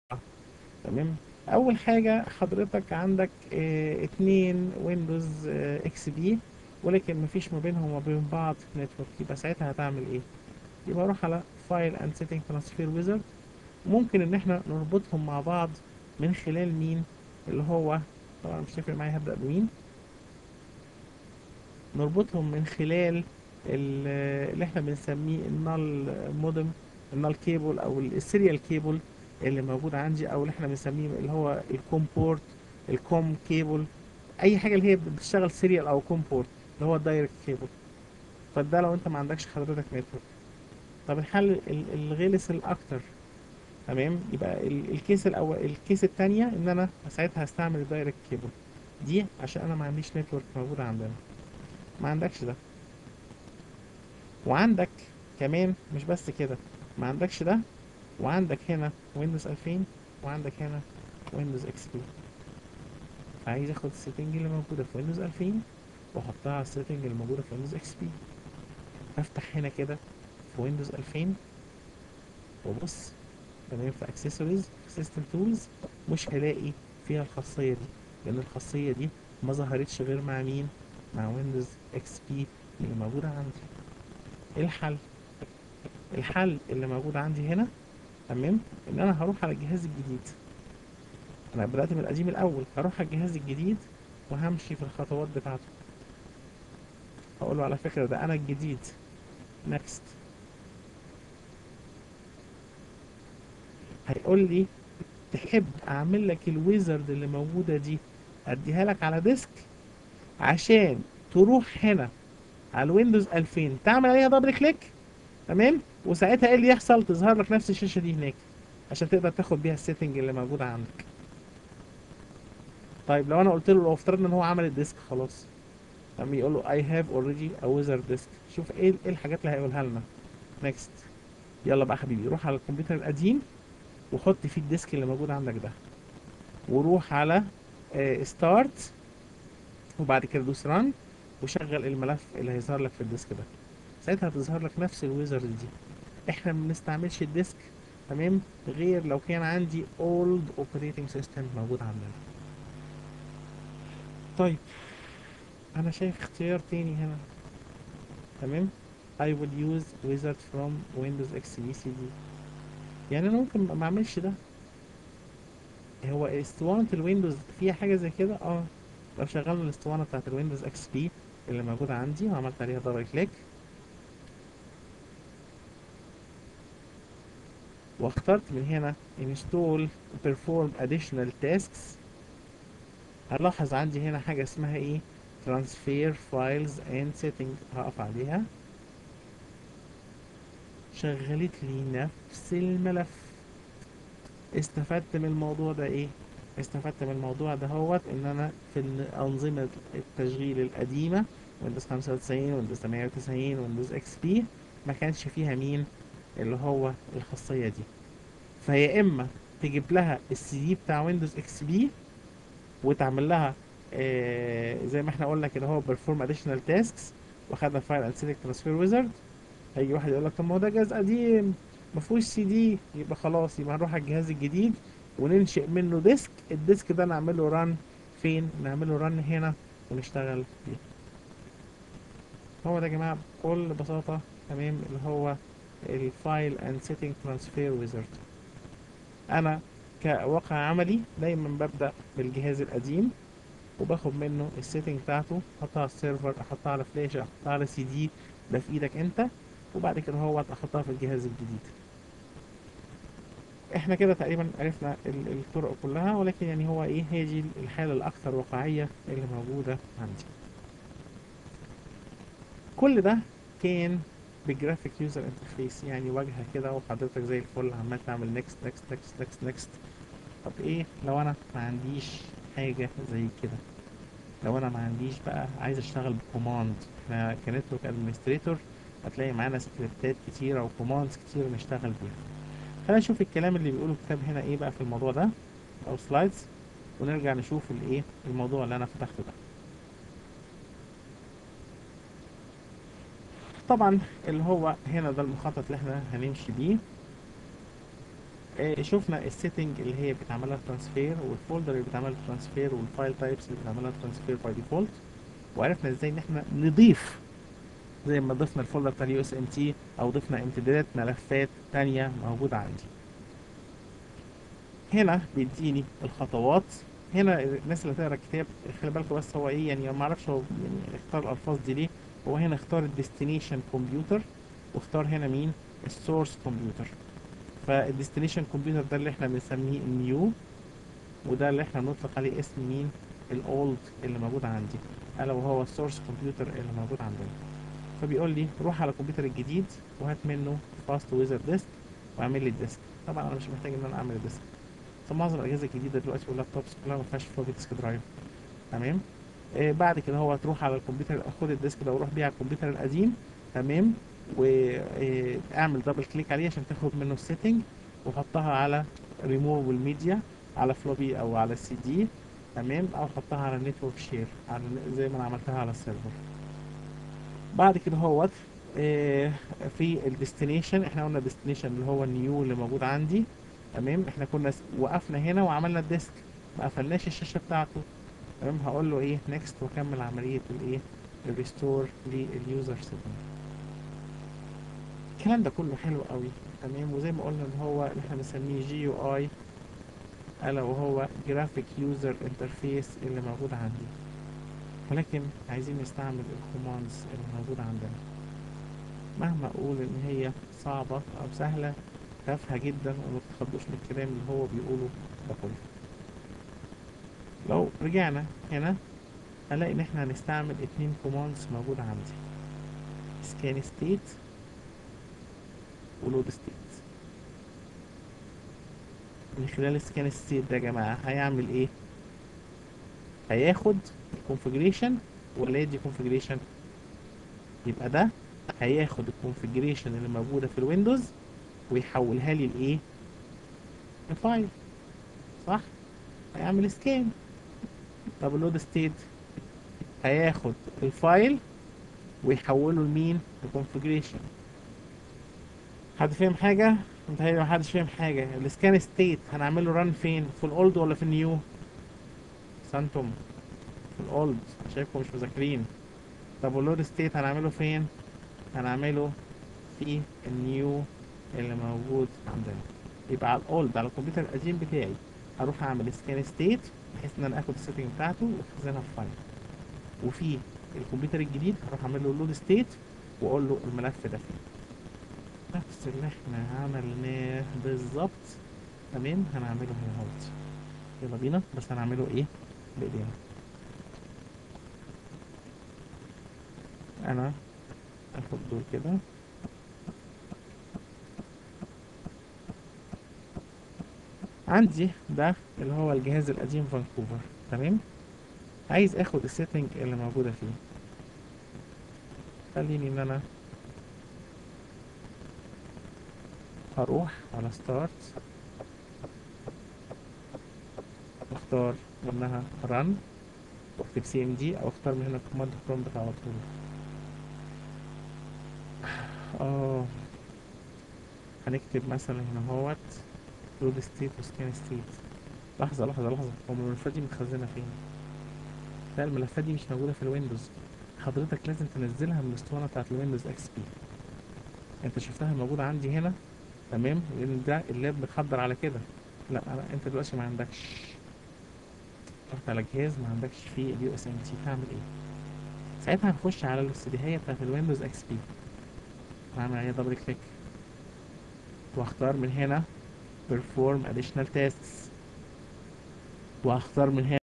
تمام اول حاجه حضرتك عندك اه اتنين ويندوز اه اكس بي ولكن مفيش ما بينهم وما بين بعض نتورك يبقى ساعتها هتعمل ايه يبقى اروح على فايل اند سيتنج ترانسفير ويزرد ممكن ان احنا نربطهم مع بعض من خلال مين اللي هو طبعا مش هتفرق معايا هبدأ بمين نربطهم من خلال ال- اللي احنا بنسميه النال مودم النال كيبل او السيريال كيبل اللي موجود عندي او اللي احنا بنسميه اللي هو الكوم بورت الكوم كيبل اي حاجه اللي هي بتشتغل سيريال او كوم بورت اللي هو الدايركت كيبل فده لو انت ما عندكش حضرتك نتورك طب الحل ال- الغلس الاكتر تمام يبقى ال- الكيس الاول الكيس الثانيه ان انا ساعتها هستعمل الدايركت كيبل دي عشان انا ما عنديش نتورك موجوده عندنا ما عندكش ده وعندك كمان مش بس كده ما عندكش ده وعندك هنا ويندوز 2000 وعندك هنا ويندوز اكس بي عايز اخد السيتنج اللي موجوده في ويندوز 2000 واحطها على السيتنج اللي موجوده في ويندوز اكس بي افتح هنا كده في ويندوز 2000 وبص تمام في اكسسوارز في سيستم تولز مش هلاقي فيها الخاصيه دي لان الخاصيه دي ما ظهرتش غير مع مين مع ويندوز اكس بي اللي موجوده عندي ايه الحل الحل اللي موجود عندي هنا تمام ان انا هروح على الجهاز الجديد انا بدأت من القديم الاول هروح على الجهاز الجديد وهمشي في الخطوات بتاعته هقول له على فكرة ده انا الجديد نكست هيقول لي تحب اعمل لك الويزرد اللي موجودة دي اديها لك على ديسك عشان تروح هنا على الويندوز 2000 تعمل عليها دبل كليك تمام وساعتها ايه اللي يحصل تظهر لك نفس الشاشة دي هناك عشان تقدر تاخد بيها السيتنج اللي موجودة عندك طيب لو انا قلت له لو افترضنا ان هو عمل الديسك خلاص تمام يقول له I have already a wizard disk شوف ايه ايه الحاجات اللي هيقولها لنا next يلا بقى حبيبي روح على الكمبيوتر القديم وحط فيه الديسك اللي موجود عندك ده وروح على ستارت وبعد كده دوس ران وشغل الملف اللي هيظهر لك في الديسك ده ساعتها هتظهر لك نفس الويزرد دي احنا ما بنستعملش الديسك تمام غير لو كان عندي old operating system موجود عندنا طيب انا شايف اختيار تاني هنا تمام I would use wizard from Windows XP CD يعني انا ممكن ما اعملش ده هو اسطوانة الويندوز فيها حاجة زي كده اه لو شغلنا الاسطوانة بتاعت الويندوز اكس بي اللي موجودة عندي وعملت عليها دبل كليك واخترت من هنا install perform additional tasks هلاحظ عندي هنا حاجة اسمها ايه transfer files and setting هقف عليها شغلت لي نفس الملف استفدت من الموضوع ده ايه استفدت من الموضوع ده هوت ان انا في الانظمة التشغيل القديمة ويندوز 95 ويندوز 98 ويندوز اكس بي ما كانش فيها مين اللي هو الخاصية دي فيا اما تجيب لها السي دي بتاع ويندوز اكس بي وتعمل لها آه زي ما احنا قلنا كده هو perform additional tasks واخدنا فايل and select transfer wizard هيجي واحد يقول لك طب ما هو ده جهاز قديم ما فيهوش سي دي يبقى خلاص يبقى هنروح على الجهاز الجديد وننشئ منه ديسك الديسك ده نعمل له ران فين نعمل له ران هنا ونشتغل بيه هو ده يا جماعه بكل بساطه تمام اللي هو الفايل اند سيتنج ترانسفير ويزرد انا كواقع عملي دايما ببدا بالجهاز القديم وباخد منه السيتنج بتاعته احطها على السيرفر احطها على فلاشه احطها على سي دي ده في ايدك انت وبعد كده هو احطها في الجهاز الجديد احنا كده تقريبا عرفنا ال- الطرق كلها ولكن يعني هو ايه هي دي الحالة الاكثر واقعية اللي موجودة عندي كل ده كان بجرافيك يوزر انترفيس يعني واجهة كده وحضرتك زي الفل عمال تعمل نكست نكست نكست نكست نكست طب ايه لو انا ما عنديش حاجة زي كده لو انا ما عنديش بقى عايز اشتغل بكوماند احنا كنتورك ادمنستريتور هتلاقي معانا سكريبتات كتيرة وكوماندز كتير نشتغل بيها خلينا نشوف الكلام اللي بيقوله الكتاب هنا ايه بقى في الموضوع ده او سلايدز ونرجع نشوف الايه الموضوع اللي انا فتحته ده طبعا اللي هو هنا ده المخطط اللي احنا هنمشي بيه آه، شفنا السيتنج اللي هي بيتعمل لها ترانسفير والفولدر اللي بيتعمل لها ترانسفير والفايل تايبس اللي بيتعمل لها ترانسفير باي ديفولت وعرفنا ازاي ان احنا نضيف زي ما ضفنا الفولدر بتاع اليو اس ام تي او ضفنا امتدادات ملفات تانية موجودة عندي هنا بيديني الخطوات هنا الناس اللي هتقرا الكتاب خلي بالكم بس هو ايه يعني ما اعرفش هو يعني اختار الالفاظ دي ليه هو هنا اختار الديستنيشن كمبيوتر واختار هنا مين السورس كمبيوتر فالديستنيشن كمبيوتر ده اللي احنا بنسميه النيو وده اللي احنا بنطلق عليه اسم مين الاولد اللي موجود عندي الا وهو السورس كمبيوتر اللي موجود عندنا فبيقول لي روح على الكمبيوتر الجديد وهات منه فاست ويزر ديسك واعمل لي الديسك طبعا انا مش محتاج ان انا اعمل الديسك بس معظم الاجهزه الجديده دلوقتي واللابتوبس كلها ما فيهاش فلوبي ديسك درايف تمام آه بعد كده هو تروح على الكمبيوتر خد الديسك ده وروح بيه على الكمبيوتر القديم تمام واعمل دبل كليك عليه عشان تاخد منه السيتنج وحطها على ريموفبل ميديا على فلوبي او على سي دي تمام او حطها على نتورك شير على زي ما انا عملتها على السيرفر بعد كده هو آه، في الديستنيشن احنا قلنا الديستنيشن اللي هو النيو اللي موجود عندي تمام احنا كنا س- وقفنا هنا وعملنا الديسك ما قفلناش الشاشه بتاعته تمام هقول له ايه نيكست واكمل عمليه الايه الريستور لليوزر سيتنج الكلام ده كله حلو قوي تمام وزي ما قلنا ان هو اللي احنا بنسميه جي يو اي الا وهو جرافيك يوزر انترفيس اللي موجود عندي ولكن عايزين نستعمل الكوماندز اللي موجودة عندنا مهما اقول ان هي صعبة او سهلة تافهة جدا وما تتخضوش من الكلام اللي هو بيقوله ده كله لو رجعنا هنا هنلاقي ان احنا هنستعمل اتنين كوماندز موجودة عندي سكان ستيت ولود ستيت من خلال سكان ستيت ده يا جماعة هيعمل ايه هياخد الكونفجريشن ولا يدي كونفجريشن يبقى ده هياخد الكونفجريشن اللي موجودة في الويندوز ويحولها لي لايه لفايل صح هيعمل سكان طب اللود ستيت هياخد الفايل ويحوله لمين لكونفجريشن حد فاهم حاجة؟ متهيألي محدش فاهم حاجة السكان ستيت هنعمله ران فين؟ في الأولد ولا في النيو؟ سانتوم في الأولد شايفكم مش مذاكرين طب واللود ستيت هنعمله فين؟ هنعمله في النيو اللي موجود عندنا يبقى على الأولد على الكمبيوتر القديم بتاعي هروح أعمل سكان ستيت بحيث إن أنا آخد السيتنج بتاعته وأخزنها في فايل وفي الكمبيوتر الجديد هروح أعمل له لود ستيت وأقول له الملف ده فين نفس اللي احنا عملناه بالظبط تمام هنعمله هنا اهوت يلا بينا بس هنعمله ايه بايدينا انا اخد دول كده عندي ده اللي هو الجهاز القديم فانكوفر تمام عايز اخد السيتنج اللي موجودة فيه خليني ان انا هروح على ستارت اختار منها رن واكتب سي ام دي او اختار من هنا كوماند برومبت على طول اه هنكتب مثلا هنا اهوت لود ستيت وسكان ستيت لحظة لحظة لحظة هو الملفات دي متخزنة فين؟ لا الملفات دي مش موجودة في الويندوز حضرتك لازم تنزلها من الاسطوانة بتاعت الويندوز اكس بي انت شفتها موجودة عندي هنا تمام لان ده اللاب متحضر على كده لا أنا انت دلوقتي ما عندكش رحت على جهاز ما عندكش فيه اليو اس ام تي تعمل ايه ساعتها هنخش على الاستديوهية بتاعت الويندوز اكس بي هعمل عليها دبل كليك واختار من هنا perform additional tasks واختار من هنا